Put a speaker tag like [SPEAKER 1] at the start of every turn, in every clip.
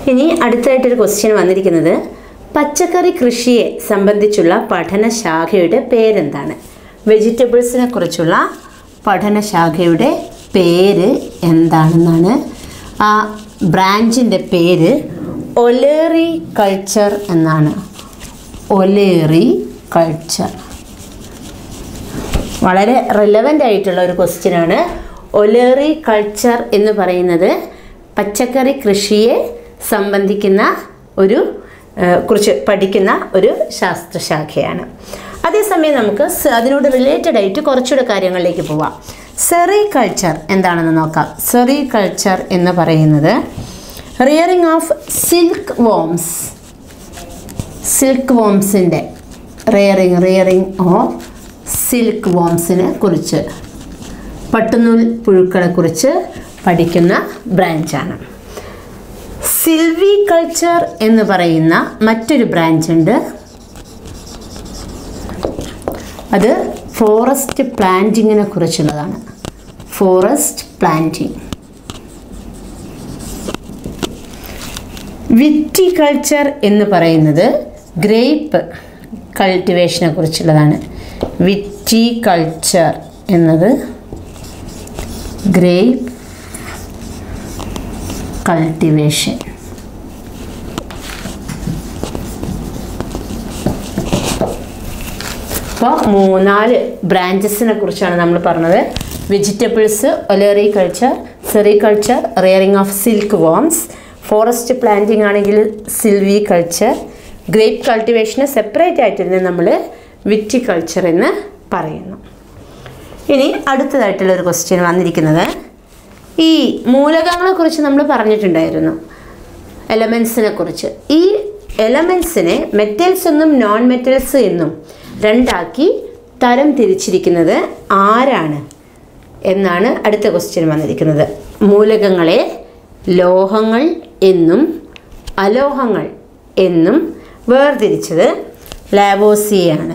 [SPEAKER 1] ഇനി അടുത്തായിട്ടൊരു ക്വസ്റ്റ്യൻ വന്നിരിക്കുന്നത് പച്ചക്കറി കൃഷിയെ സംബന്ധിച്ചുള്ള പഠനശാഖയുടെ പേരെന്താണ് വെജിറ്റബിൾസിനെ കുറിച്ചുള്ള പഠനശാഖയുടെ പേര് എന്താണെന്നാണ് ആ ബ്രാഞ്ചിൻ്റെ പേര് ഒലേറി കൾച്ചർ എന്നാണ് ഒലേറി കൾച്ചർ വളരെ റിലവൻ്റ് ആയിട്ടുള്ള ഒരു ക്വസ്റ്റ്യൻ ആണ് ഒലേറി കൾച്ചർ എന്ന് പറയുന്നത് പച്ചക്കറി കൃഷിയെ സംബന്ധിക്കുന്ന ഒരു ആ, കുറിച്ച് പഠിക്കുന്ന ഒരു ശാസ്ത്രശാഖയാണ് അതേസമയം നമുക്ക് സ- അതിനോട് റിലേറ്റഡ് ആയിട്ട് കുറച്ചുകൂടെ കാര്യങ്ങളിലേക്ക് പോവാം സെറി കൾച്ചർ എന്താണെന്ന് നോക്കാം സെറി കൾച്ചർ എന്ന് പറയുന്നത് റിയറിങ് ഓഫ് സിൽക്ക് വോംസ് സിൽക്ക് വോംസിൻ്റെ rearing rearing of silkworms കുറിച്ച് പട്ടുനൂൽ പുഴുക്കളെ കുറിച്ച് പഠിക്കുന്ന ബ്രാഞ്ചാണ് സിൽവി കൾച്ചർ എന്ന് പറയുന്ന മറ്റൊരു ബ്രാഞ്ച് ഉണ്ട് അത് ഫോറസ്റ്റ് പ്ലാന്റിങ്ങിനെ കുറിച്ചുള്ളതാണ് ഫോറസ്റ്റ് പ്ലാന്റിങ് വിറ്റികൾച്ചർ എന്ന് പറയുന്നത് ഗ്രേപ്പ് കൾട്ടിവേഷനെ കുറിച്ചുള്ളതാണ് വിറ്റികൾച്ചർ എന്നത് ഗ്രേപ്പ് കൾട്ടിവേഷൻ അപ്പോൾ മൂന്നാല് ബ്രാഞ്ചസിനെ കുറിച്ചാണ് നമ്മൾ പറഞ്ഞത് vegetables olericulture sericulture rearing of silkworms forest planting ആണെങ്കിൽ സിൽവി കൾച്ചർ ഗ്രേപ്പ് കൾട്ടിവേഷന് സെപ്പറേറ്റ് ആയിട്ടിരുന്ന് നമ്മൾ വിറ്റികൾച്ചർ എന്ന് പറയുന്നു ഇനി അടുത്തതായിട്ടുള്ള ഒരു ക്വസ്റ്റ്യൻ വന്നിരിക്കുന്നത് ഈ മൂലകങ്ങളെ കുറിച്ച് നമ്മൾ പറഞ്ഞിട്ടുണ്ടായിരുന്നു എലമെൻസിനെ കുറിച്ച് ഈ എലമെൻസിനെ മെറ്റൽസ് എന്നും നോൺ മെറ്റൽസ് എന്നും രണ്ടാക്കി തരം തിരിച്ചിരിക്കുന്നത് ആരാണ് എന്നാണ് അടുത്ത ക്വസ്റ്റ്യൻ വന്നിരിക്കുന്നത് മൂലകങ്ങളെ ലോഹങ്ങൾ എന്നും അലോഹങ്ങൾ എന്നും വേർതിരിച്ചത് ലാബോസിയാണ്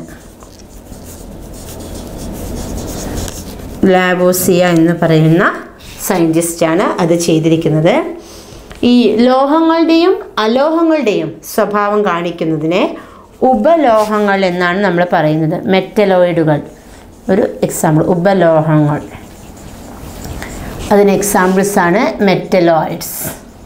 [SPEAKER 1] ലാബോസിയ എന്ന് പറയുന്ന സയൻറ്റിസ്റ്റാണ് അത് ചെയ്തിരിക്കുന്നത് ഈ ലോഹങ്ങളുടെയും അലോഹങ്ങളുടെയും സ്വഭാവം കാണിക്കുന്നതിനെ ഉപലോഹങ്ങൾ എന്നാണ് നമ്മൾ പറയുന്നത് മെറ്റലോയിഡുകൾ ഒരു എക്സാമ്പിൾ ഉപലോഹങ്ങൾ അതിന് എക്സാമ്പിൾസ് ആണ് മെറ്റലോയിഡ്സ്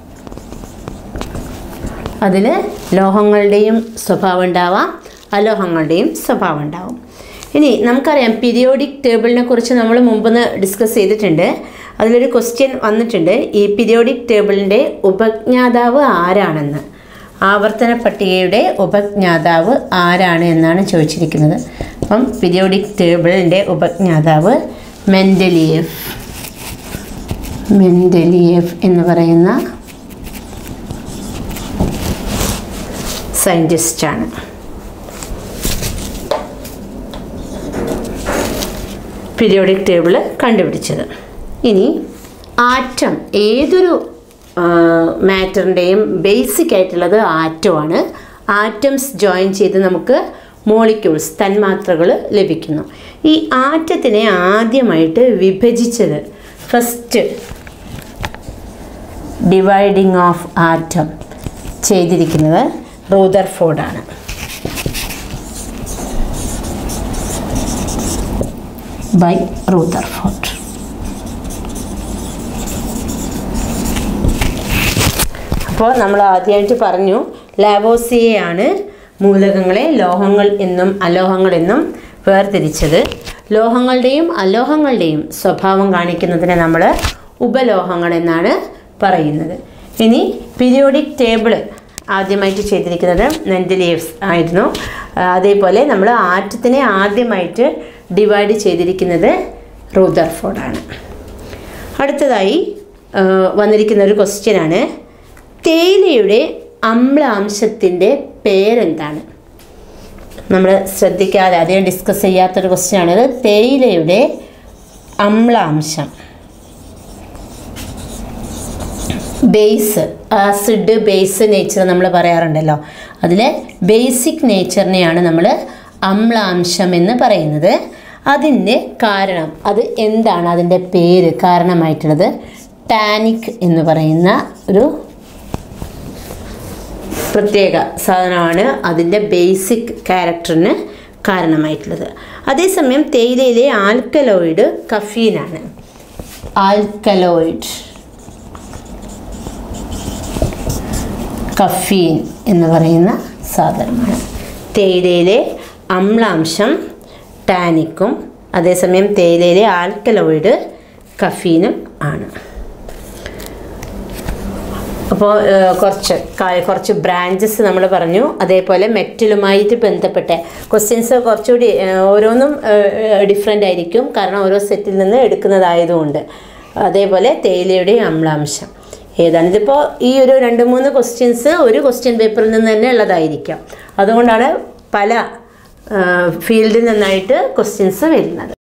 [SPEAKER 1] അതിൽ ലോഹങ്ങളുടെയും സ്വഭാവം ഉണ്ടാവാം അലോഹങ്ങളുടെയും സ്വഭാവം ഉണ്ടാവും ഇനി നമുക്കറിയാം പീരിയോഡിക് ടേബിളിനെ കുറിച്ച് നമ്മൾ മുമ്പൊന്ന് ഡിസ്കസ് ചെയ്തിട്ടുണ്ട് അതിലൊരു ക്വസ്റ്റ്യൻ വന്നിട്ടുണ്ട് ഈ പീരിയോഡിക് ടേബിളിൻ്റെ ഉപജ്ഞാതാവ് ആരാണെന്ന് ആവർത്തന പട്ടികയുടെ ഉപജ്ഞാതാവ് ആരാണ് എന്നാണ് ചോദിച്ചിരിക്കുന്നത് അപ്പം പീരിയോഡിക് ടേബിളിൻ്റെ ഉപജ്ഞാതാവ് മെൻഡലിയേഫ് മെൻഡലിയേഫ് എന്ന് പറയുന്ന സയൻറ്റിസ്റ്റാണ് പീരിയോഡിക് ടേബിൾ കണ്ടുപിടിച്ചത് ഇനി ആറ്റം ഏതൊരു മാറ്ററിൻ്റെയും ബേസിക് ആയിട്ടുള്ളത് ആറ്റമാണ് ആറ്റംസ് ജോയിൻ ചെയ്ത് നമുക്ക് മോളിക്യൂൾസ് തന്മാത്രകൾ ലഭിക്കുന്നു ഈ ആറ്റത്തിനെ ആദ്യമായിട്ട് വിഭജിച്ചത് ഫസ്റ്റ് ഡിവൈഡിങ് ഓഫ് ആറ്റം ചെയ്തിരിക്കുന്നത് റൂദർഫോർഡാണ് ബൈ റൂദർഫോർഡ് അപ്പോൾ നമ്മൾ ആദ്യമായിട്ട് പറഞ്ഞു ലാബോസിയയാണ് മൂലകങ്ങളെ ലോഹങ്ങൾ എന്നും അലോഹങ്ങൾ എന്നും വേർതിരിച്ചത് ലോഹങ്ങളുടെയും അലോഹങ്ങളുടെയും സ്വഭാവം കാണിക്കുന്നതിനെ നമ്മൾ ഉപലോഹങ്ങൾ എന്നാണ് പറയുന്നത് ഇനി പീരിയോഡിക് ടേബിൾ ആദ്യമായിട്ട് ചെയ്തിരിക്കുന്നത് മെൻഡലിയവ്സ് ആയിരുന്നു ആ, അതേപോലെ നമ്മൾ ആറ്റത്തിനെ ആദ്യമായിട്ട് ഡിവൈഡ് ചെയ്തിരിക്കുന്നത് റൂദർഫോർഡാണ് അടുത്തതായി ആ, വന്നിരിക്കുന്ന ഒരു ക്വസ്റ്റ്യനാണ് തേയിലയുടെ അമ്ലാംശത്തിൻ്റെ പേരെന്താണ് നമ്മൾ ശ്രദ്ധിക്കാതെ അധികം ഡിസ്കസ് ചെയ്യാത്തൊരു ക്വസ്റ്റ്യനാണിത് തേയിലയുടെ അമ്ലാംശം ബേസ് ആസിഡ് ബേസ് നേച്ചർ നമ്മൾ പറയാറുണ്ടല്ലോ അതിലെ ബേസിക് നേച്ചറിനെയാണ് നമ്മൾ അമ്ലാംശം എന്ന് പറയുന്നത് അതിൻ്റെ കാരണം അത് എന്താണ് അതിൻ്റെ പേര് കാരണമായിട്ടുള്ളത് ടാനിക് എന്ന് പറയുന്ന ഒരു പ്രത്യേക സാധനമാണ് അതിൻ്റെ ബേസിക് ക്യാരക്ടറിന് കാരണമായിട്ടുള്ളത് അതേസമയം തേയിലയിലെ ആൽക്കലോയിഡ് കഫീനാണ് ആൽക്കലോയിഡ് കഫീൻ എന്ന് പറയുന്ന സാധനമാണ് തേയിലയിലെ അമ്ലാംശം ടാനിക്കും അതേസമയം തേയിലയിലെ ആൽക്കലോയിഡ് കഫീനും ആണ് അപ്പോൾ കുറച്ച് കാ- കുറച്ച് ബ്രാഞ്ചസ് നമ്മൾ പറഞ്ഞു അതേപോലെ മെറ്റലുമായിട്ട് ബന്ധപ്പെട്ട ക്വസ്റ്റ്യൻസ് കുറച്ചുകൂടി ഏഹ്, ഓരോന്നും ഡിഫറെൻ്റ് ആയിരിക്കും കാരണം ഓരോ സെറ്റിൽ നിന്ന് എടുക്കുന്നതായതുകൊണ്ട് അതേപോലെ തേയിലയുടെ അമ്ലാംശം ഏതാണ് ഇതിപ്പോൾ ഈ ഒരു രണ്ട് മൂന്ന് ക്വസ്റ്റ്യൻസ് ഒരു ക്വസ്റ്റ്യൻ പേപ്പറിൽ നിന്ന് തന്നെ ഉള്ളതായിരിക്കാം അതുകൊണ്ടാണ് പല ഫീൽഡിൽ നിന്നായിട്ട് ക്വസ്റ്റ്യൻസ് വരുന്നത്